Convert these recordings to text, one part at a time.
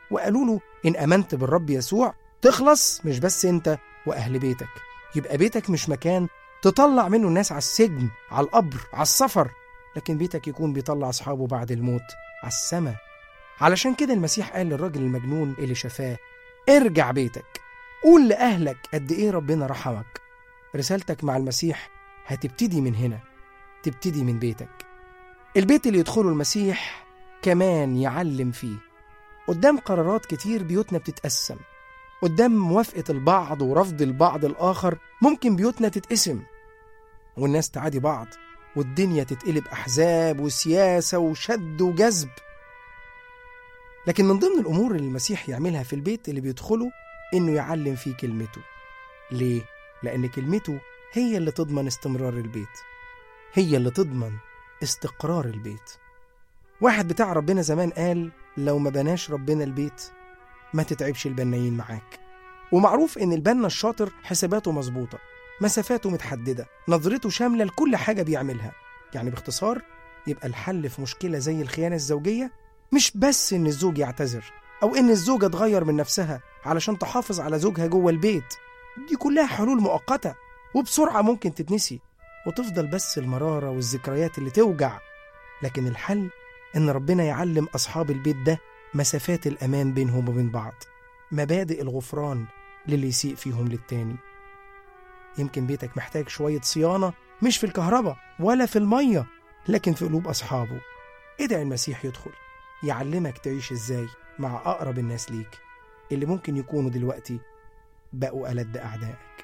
وقالوا له إن آمنت بالرب يسوع تخلص مش بس أنت وأهل بيتك يبقى بيتك مش مكان تطلع منه الناس على السجن على القبر على السفر لكن بيتك يكون بيطلع أصحابه بعد الموت على السماء علشان كده المسيح قال للراجل المجنون اللي شفاه ارجع بيتك قول لأهلك قد إيه ربنا رحمك رسالتك مع المسيح هتبتدي من هنا تبتدي من بيتك البيت اللي يدخله المسيح كمان يعلم فيه قدام قرارات كتير بيوتنا بتتقسم قدام موافقة البعض ورفض البعض الآخر ممكن بيوتنا تتقسم والناس تعادي بعض والدنيا تتقلب أحزاب وسياسة وشد وجذب لكن من ضمن الأمور اللي المسيح يعملها في البيت اللي بيدخله إنه يعلم فيه كلمته ليه؟ لأن كلمته هي اللي تضمن استمرار البيت هي اللي تضمن استقرار البيت واحد بتاع ربنا زمان قال لو ما بناش ربنا البيت ما تتعبش البنايين معاك ومعروف ان البنا الشاطر حساباته مظبوطة مسافاته متحددة نظرته شاملة لكل حاجة بيعملها يعني باختصار يبقى الحل في مشكلة زي الخيانة الزوجية مش بس ان الزوج يعتذر او ان الزوجة تغير من نفسها علشان تحافظ على زوجها جوه البيت دي كلها حلول مؤقتة وبسرعة ممكن تتنسي وتفضل بس المرارة والذكريات اللي توجع لكن الحل إن ربنا يعلم أصحاب البيت ده مسافات الأمان بينهم وبين بعض مبادئ الغفران للي يسيء فيهم للتاني يمكن بيتك محتاج شوية صيانة مش في الكهرباء ولا في المية لكن في قلوب أصحابه ادعي المسيح يدخل يعلمك تعيش ازاي مع أقرب الناس ليك اللي ممكن يكونوا دلوقتي بقوا ألد أعدائك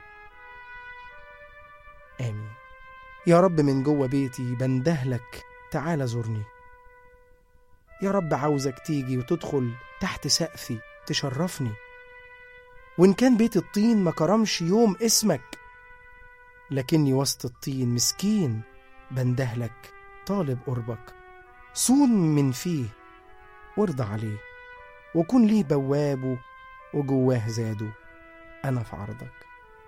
آمين يا رب من جوه بيتي بندهلك تعال زورني يا رب عاوزك تيجي وتدخل تحت سقفي تشرفني وإن كان بيت الطين ما كرمش يوم اسمك لكني وسط الطين مسكين بندهلك طالب قربك صون من فيه وارضى عليه وكن ليه بوابه وجواه زاده أنا في عرضك